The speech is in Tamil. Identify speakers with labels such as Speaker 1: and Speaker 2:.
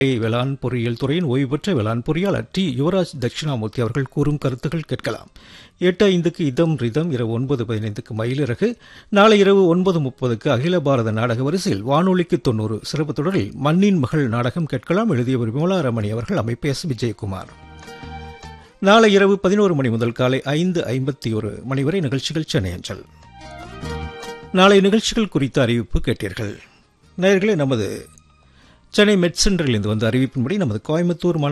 Speaker 1: வேளாண் பொறியியல் துறையின் ஓய்வு பெற்ற வேளாண் பொறியாளர் டி யுவராஜ் தட்சிணாமூர்த்தி அவர்கள் கூறும் கருத்துக்கள் கேட்கலாம் எட்டு ஐந்துக்கு இதம் ரிதம் இரவு ஒன்பது பதினைந்துக்கு மயிலிறகு நாளை இரவு ஒன்பது முப்பதுக்கு அகில பாரத நாடக வரிசையில் வானொலிக்கு தொண்ணூறு சிறப்பு தொடரில் மண்ணின் மகள் நாடகம் கேட்கலாம் எழுதியவர் விமலா ரமணி அவர்கள் அமைப்பு எஸ் விஜயகுமார் நாளை இரவு பதினோரு மணி முதல் காலை ஐந்து ஐம்பத்தி ஒரு மணி வரை நிகழ்ச்சிகள் சென்னை அஞ்சல் நாளை நிகழ்ச்சிகள் குறித்த அறிவிப்பு கேட்டீர்கள் நேயர்களே நமது சென்னை மெட் சென்டரில் இருந்து வந்த அறிவிப்பின்படி நமது கோயம்புத்தூர்